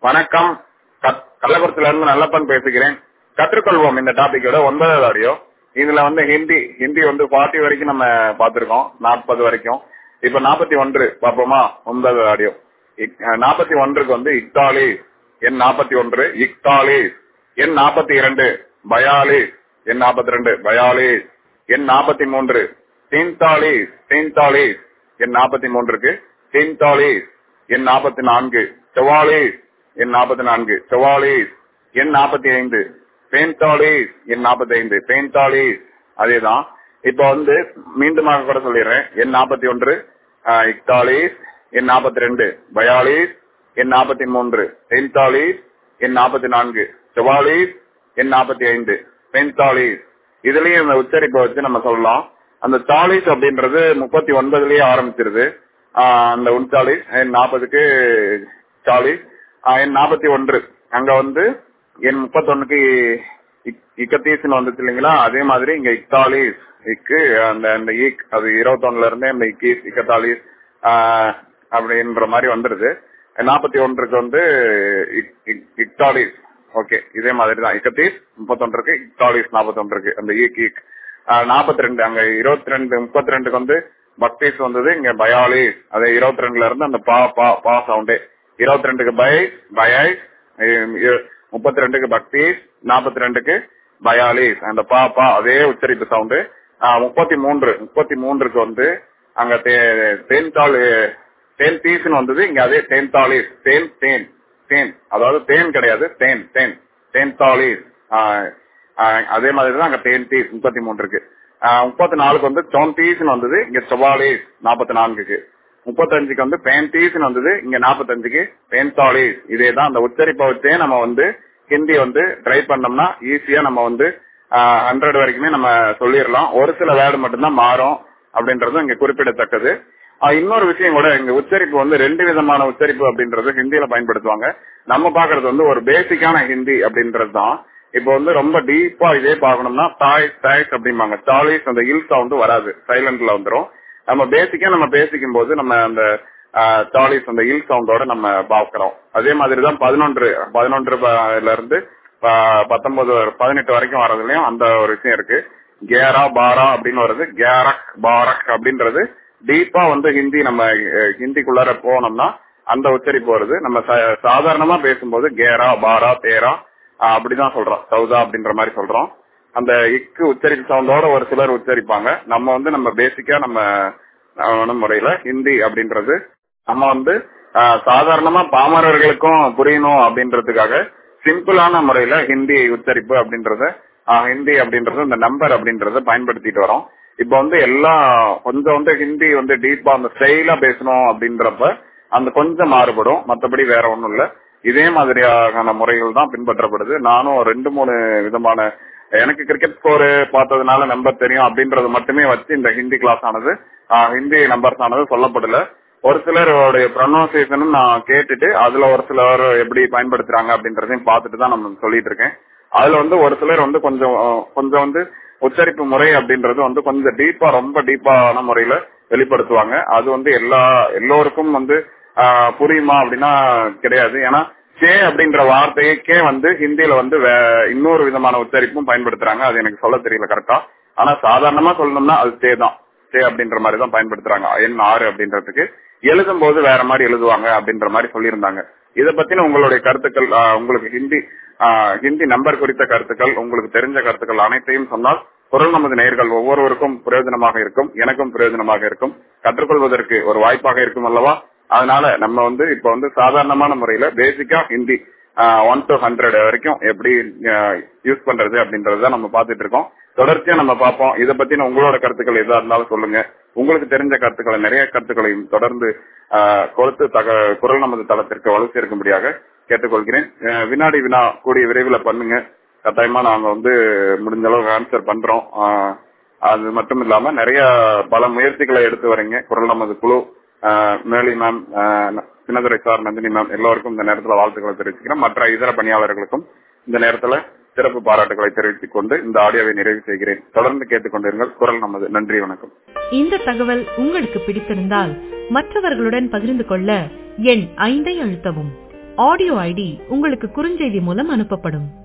வணக்கம் கத்- கள்ளக்குறிச்சியில இருந்து நல்லப்பன் பேசுகிறேன் கற்றுக்கொள்வோம் இந்த டாபிக்கோட ஒன்பதாவது ஆடியோ இதுல வந்து ஹிந்தி ஹிந்தி வந்து ஃபார்ட்டி வரைக்கும் நம்ம பார்த்திருக்கோம் நாற்பது வரைக்கும் இப்ப நாற்பத்தி ஒன்று பார்ப்போமா ஒன்பதாவது ஆடியோ நாற்பத்தி ஒன்றுக்கு வந்து இக்தாலி எண் நாற்பத்தி ஒன்று இக்தாலி எண் நாற்பத்தி இரண்டு பயாலி எண் நாற்பத்தி ரெண்டு பயாலி எண் நாற்பத்தி மூன்று தீன்தாலிஸ் தீன்தாலிஸ் எண் நாற்பத்தி மூன்றுக்கு தீன்தாலிஸ் எண் நாற்பத்தி நான்கு செவாலிஸ் எண் நாற்பத்தி நான்கு செவாலிஸ் எண் நாற்பத்தி ஐந்து பேந்தாலிஸ் எண் நாற்பத்தி ஐந்து பேந்தாலிஸ் அதேதான் இப்ப வந்து மீண்டுமாக கூட சொல்லிடுறேன் எண் நாற்பத்தி ஒன்று இக்தாலிஸ் எண் நாற்பத்தி ரெண்டு பயாலிஸ் எண் நாற்பத்தி மூன்று தென்தாலிஸ் எண் நாற்பத்தி நான்கு செவாலிஸ் எண் நாற்பத்தி ஐந்து பென்தாலிஸ் இதுலயும் இந்த உச்சரிப்பை வச்சு நம்ம சொல்லலாம் அந்த தாலிஸ் அப்படின்றது முப்பத்தி ஒன்பதுலயே ஆரம்பிச்சிருது ஆஹ் அந்த உன்சாலிஸ் எண் நாற்பதுக்கு சாலிஸ் ஆஹ் எண் நாற்பத்தி ஒன்று அங்க வந்து எண் முப்பத்தொன்னுக்கு இக்கத்தீஸ்னு வந்துச்சு இல்லைங்களா அதே மாதிரி இங்க இக்தாலிஸ் இக்கு அந்த அந்த ஈக் அது இருபத்தொன்னுல இருந்தே இந்த இக்கீஸ் இக்கத்தாலிஸ் ஆஹ் அப்படின்ற மாதிரி வந்துருது நாற்பத்தி ஒன்றுக்கு வந்து இக்- இக்- இக்தாலிஸ் ஓகே இதே மாதிரி தான் இக்கத்தீஸ் முப்பத்தொன்றுக்கு இக்தாலிஸ் நாற்பத்தொன்றுக்கு அந்த ஈக் ஈக் நாற்பத்தி ரெண்டு அங்க இருபத்தி ரெண்டு முப்பத்தி ரெண்டுக்கு வந்து பக்தீஸ் வந்தது இங்க பயாலிஸ் அதே இருபத்தி ரெண்டுல இருந்து அந்த பா பா பா சவுண்டே இருபத்தி ரெண்டுக்கு பை பயாய் முப்பத்தி ரெண்டுக்கு பக்தீஸ் நாற்பத்தி ரெண்டுக்கு பயாலிஸ் அந்த பா பா அதே உச்சரிப்பு சவுண்டு முப்பத்தி மூன்று முப்பத்தி மூன்றுக்கு வந்து அங்க தே- தேன்தாள் தேன் பீஸ்னு வந்தது இங்க அதே தேன்தாளிஸ் தேன் தேன் தேன் அதாவது தேன் கிடையாது தேன் தேன் தேன்தாளிஸ் ஆஹ் ஆஹ் அதே மாதிரி தான் அங்க தேன் பீஸ் முப்பத்தி மூன்றுக்கு முப்பத்தி நாலுக்கு வந்து சோன்பீஸ்னு வந்தது இங்க செவாலிஸ் நாற்பத்தி நான்குக்கு முப்பத்தஞ்சுக்கு வந்து பேன்டீஸ்னு வந்தது இங்க நாற்பத்தஞ்சுக்கு பேன்தாலிஸ் இதே தான் அந்த உச்சரிப்பை வச்சே நம்ம வந்து ஹிந்தி வந்து ட்ரை பண்ணோம்னா ஈஸியா நம்ம வந்து ஹண்ட்ரட் வரைக்குமே நம்ம சொல்லிடலாம் ஒரு சில வேர்டு மட்டும்தான் மாறும் அப்படின்றதும் இங்க குறிப்பிடத்தக்கது ஆஹ் இன்னொரு விஷயம் கூட இங்க உச்சரிப்பு வந்து ரெண்டு விதமான உச்சரிப்பு அப்படின்றது ஹிந்தியில பயன்படுத்துவாங்க நம்ம பாக்குறது வந்து ஒரு பேசிக்கான ஹிந்தி அப்படின்றது தான் இப்போ வந்து ரொம்ப டீப்பா இதே பார்க்கணும்னா தாய் தாய்ஸ் அப்படிம்பாங்க தாலிஸ் அந்த இல் சவுண்ட் வராது சைலண்ட்ல வந்துரும் நம்ம பேசிக்கா நம்ம பேசிக்கும் போது நம்ம அந்த தாலிஸ் அந்த இல் சவுண்டோட நம்ம பாக்குறோம் அதே மாதிரி தான் பதினொன்று பதினொன்றுல இருந்து ப- பத்தொன்பது பதினெட்டு வரைக்கும் வர்றதுலயும் அந்த ஒரு விஷயம் இருக்கு கேரா பாரா அப்படின்னு வருது கேரக் பாரக் அப்படின்றது டீப்பா வந்து ஹிந்தி நம்ம அஹ், ஹிந்திக்குள்ளார போனோம்னா அந்த உச்சரிப்பு வருது நம்ம ச- சாதாரணமா பேசும்போது கேரா பாரா தேரா ஆஹ், அப்படிதான் சொல்றோம் சவுதா அப்படின்ற மாதிரி சொல்றோம் அந்த இக்கு உச்சரிப்பு சவுண்டோட ஒரு சிலர் உச்சரிப்பாங்க நம்ம வந்து நம்ம பேசிக்கா நம்ம ஆஹ், முறையில ஹிந்தி அப்படின்றது நம்ம வந்து ஆஹ், சாதாரணமா பாமரர்களுக்கும் புரியணும் அப்படின்றதுக்காக சிம்பிளான முறையில ஹிந்தி உச்சரிப்பு அப்படின்றத ஆஹ், ஹிந்தி அப்படின்றது இந்த நம்பர் அப்படின்றத பயன்படுத்திட்டு வரோம் இப்ப வந்து எல்லாம் கொஞ்சம் வந்து ஹிந்தி வந்து டீப்பா அந்த ஸ்டைலா பேசணும் அப்படின்றப்ப அந்த கொஞ்சம் மாறுபடும் மத்தபடி வேற ஒண்ணும் இல்ல இதே மாதிரியான முறைகள் தான் பின்பற்றப்படுது நானும் ரெண்டு மூணு விதமான எனக்கு கிரிக்கெட் ஸ்கோர் பார்த்ததுனால நம்பர் தெரியும் அப்படின்றது மட்டுமே வச்சு இந்த ஹிந்தி கிளாஸ் ஆனது ஆஹ், ஹிந்தி நம்பர்ஸ் ஆனது சொல்லப்படல ஒரு சிலருடைய ப்ரொனவுன்சியேஷனும் நான் கேட்டுட்டு அதுல ஒரு சிலர் எப்படி பயன்படுத்துறாங்க அப்படின்றதையும் பார்த்துட்டு தான் நம்ம சொல்லிட்டு இருக்கேன் அதுல வந்து ஒரு சிலர் வந்து கொஞ்சம் அஹ், கொஞ்சம் வந்து உச்சரிப்பு முறை அப்படின்றது வந்து கொஞ்சம் டீப்பா ரொம்ப டீப்பான முறையில வெளிப்படுத்துவாங்க அது வந்து எல்லா எல்லோருக்கும் வந்து ஆஹ், புரியுமா அப்படின்னா கிடையாது ஏன்னா கே அப்படின்ற வார்த்தைக்கே வந்து ஹிந்தியில வந்து வே- இன்னொரு விதமான உச்சரிப்பும் பயன்படுத்துறாங்க அது எனக்கு சொல்ல தெரியல கரெக்டா ஆனா சாதாரணமா சொல்லணும்னா அது தே தான் தே அப்படின்ற மாதிரி தான் பயன்படுத்துறாங்க எண் ஆறு அப்படின்றதுக்கு எழுதும் போது வேற மாதிரி எழுதுவாங்க அப்படின்ற மாதிரி சொல்லியிருந்தாங்க இத பத்தின உங்களுடைய கருத்துக்கள் ஆஹ், உங்களுக்கு ஹிந்தி ஆஹ், ஹிந்தி நம்பர் குறித்த கருத்துக்கள் உங்களுக்கு தெரிஞ்ச கருத்துக்கள் அனைத்தையும் சொன்னால் குரல் நமது நேயர்கள் ஒவ்வொருவருக்கும் பிரயோஜனமாக இருக்கும் எனக்கும் பிரயோஜனமாக இருக்கும் கற்றுக்கொள்வதற்கு ஒரு வாய்ப்பாக இருக்கும் அல்லவா அதனால நம்ம வந்து இப்ப வந்து சாதாரணமான முறையில பேசிக்கா ஹிந்தி ஒன் டு ஹண்ட்ரட் வரைக்கும் எப்படி யூஸ் பண்றது அப்படின்றத நம்ம பார்த்துட்டு இருக்கோம் தொடர்ச்சியா நம்ம பார்ப்போம் இதை பத்தின உங்களோட கருத்துக்கள் எதா இருந்தாலும் சொல்லுங்க உங்களுக்கு தெரிஞ்ச கருத்துக்களை நிறைய கருத்துக்களையும் தொடர்ந்து ஆஹ், கொடுத்து தக குரல் நமது தளத்திற்கு வலு சேர்க்கும்படியாக கேட்டுக்கொள்கிறேன் அஹ், வினாடி வினா கூடிய விரைவில் பண்ணுங்க கட்டாயமா நாங்க வந்து முடிஞ்ச அளவுக்கு ஆன்சர் பண்றோம் ஆஹ், அது மட்டும் இல்லாம நிறைய பல முயற்சிகளை எடுத்து வரீங்க குரல் நமது குழு ஆஹ், மேலி மேம் ஆஹ், சின்னதுரை சார் நந்தினி மேம் எல்லோருக்கும் இந்த நேரத்துல வாழ்த்துக்களை தெரிவிச்சுக்கிறேன் மற்ற இதர பணியாளர்களுக்கும் இந்த நேரத்துல சிறப்பு பாராட்டுகளை தெரிவித்துக் கொண்டு இந்த ஆடியோவை நிறைவு செய்கிறேன் தொடர்ந்து கேட்டுக்கொண்டிருங்கள் குரல் நமது நன்றி வணக்கம் இந்த தகவல் உங்களுக்கு பிடித்திருந்தால் மற்றவர்களுடன் பகிர்ந்து கொள்ள எண் ஐந்தை அழுத்தவும் ஆடியோ ஐடி உங்களுக்கு குறுஞ்செய்தி மூலம் அனுப்பப்படும்